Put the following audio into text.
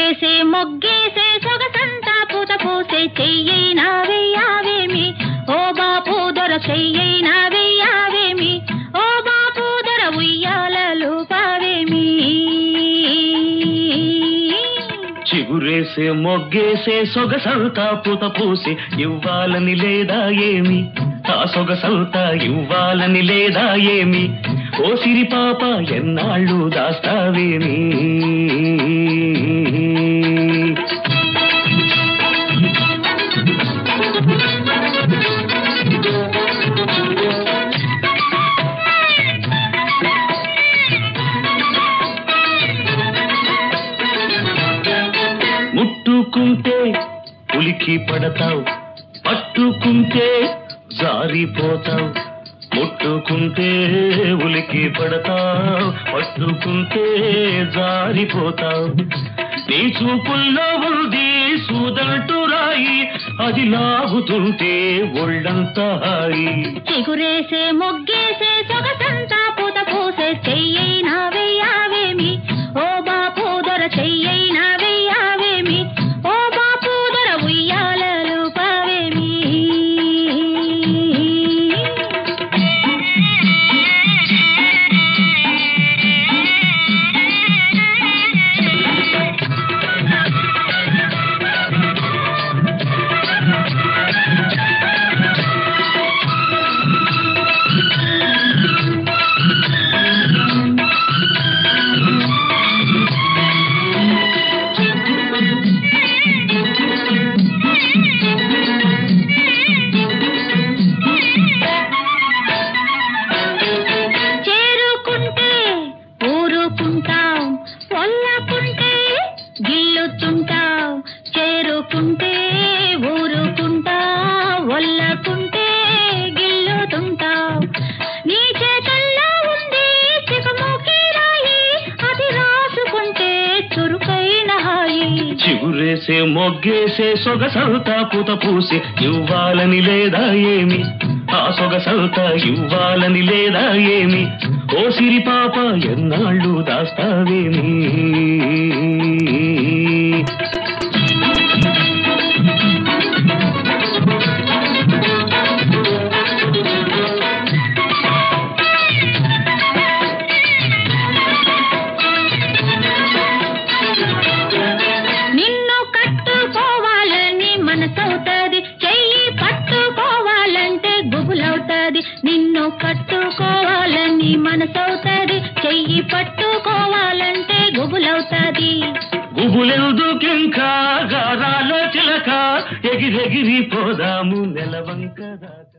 చిగురేసే మొగ్గేసే సొగసంతా పూత పూసే చెయ్యైనా వెయ్యావేమి ఓ బాపు దొర చెయ్యైనా వెయ్యావేమి ఓ బాపు దొర ఉయ్యాలలు పావేమి చిగురేసే మొగ్గేసే సొగసంతా పూత పూసి ఇవ్వాలని లేదా ఏమి ఆ సొగసంతా ఇవ్వాలని లేదా ఏమి ఓ సిరి పాప ఎన్నాళ్ళు దాస్తావేమి ముట్టుకుంటే ఉలికి పడతావు పట్టుకుంటే జారిపోతావు ముట్టుకుంటే ఉలికి పడతావు పట్టుకుంటే జారిపోతావు నీ చూపుల్లో ఉంది సూదంటు రాయి అది లాగుతుంటే ఒళ్ళంతా హాయి చిగురేసే మొగ్గేసే సొగసంతా పూత పూసే చెయ్యైనా వెయ్యావేమి ఓ బాపు దొర చెయ్యైనా వెయ్యావేమి ఓ బాపు దొర ఉయ్యాలలు పావేమి చేరుకుంటే ఊరుకుంటాం పొల్లకుంటే గిల్లుతుంటాం చేరుకుంటే ఊరుకుంటాం ఒల్లకుంటే గిల్లుతుంటాం నీ చేతల్లో ఉంది చికముకి రాయి అది రాసుకుంటే చురుకైన హాయి చిగురేసే మొగ్గేసే సొగసంతా పూత పూసి ఇవ్వాలని లేదా ఏమి ఆ సొగసంతా ఇవ్వాలని లేదా ఏమి ఓ సిరి పాప ఎన్నాళ్ళు దాస్తావేమి నిన్ను కట్టుకోవాలని మనసవుతుంది చెయ్యి పట్టుకోవాలంటే గుబులవుతుంది నిన్ను కట్టుకోవాలని మనసవుతుంది చెయ్యి పట్టుకోవాలంటే గుబులవుతుంది గుబులెందుకింకా గారాల చిలక ఎగిరెగిరి పోదాము నెలవంక దాకా